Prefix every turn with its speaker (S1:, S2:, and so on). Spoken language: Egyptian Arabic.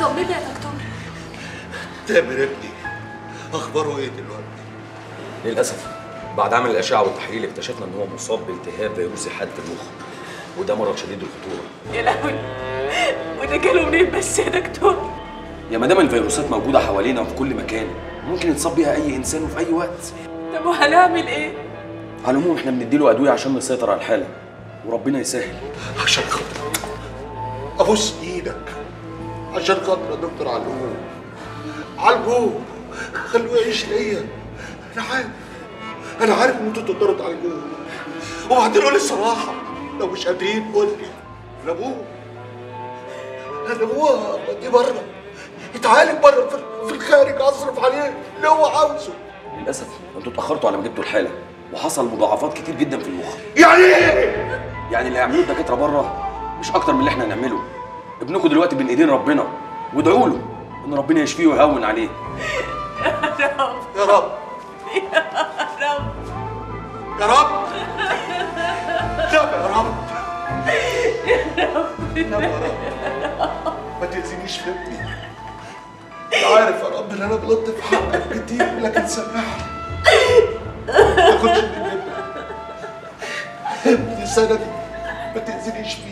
S1: طمني يا دكتور
S2: تامر ابني اخباره ايه دلوقتي
S3: للاسف بعد عمل الاشعه والتحليل اكتشفنا ان هو مصاب بالتهاب فيروسي حاد في المخ وده مرض شديد الخطوره
S1: يا لهوي وده جاله منين بس يا دكتور
S3: يا مدام الفيروسات موجوده حوالينا في كل مكان ممكن يتصاب بيها اي انسان وفي اي وقت
S1: طب وهنعمل ايه
S3: على العموم احنا بنديله ادويه عشان نسيطر على الحاله وربنا يسهل
S2: عشان خاطر ابوس ايدك عشان خاطر يا دكتور علوم عالجوه خلوه يعيش ليا انا عارف انا عارف ان انتوا تقدروا تعالجوه وبعدين قولي الصراحه لو مش قادرين قول لي انا ابوه انا ابوه اوديه بره يتعالج بره في- في الخارج اصرف عليه اللي هو عاوزه
S3: للاسف انتوا اتاخرتوا على ما جبتوا الحاله وحصل مضاعفات كتير جدا في المخ
S2: يعني ايه؟
S3: يعني اللي هيعملوه الدكاتره بره مش اكتر من اللي احنا هنعمله ابنكم دلوقتي بين ايدين ربنا وادعوا له ان ربنا يشفيه ويهون عليه
S2: يا رب يا رب يا رب لا يا رب لا يا رب ما تأذينيش في ابني انت عارف يا رب ان انا غلطت في حقك كتير لكن سامحني ما تاخدش من ابني ابني سندي ما تأذينيش فيه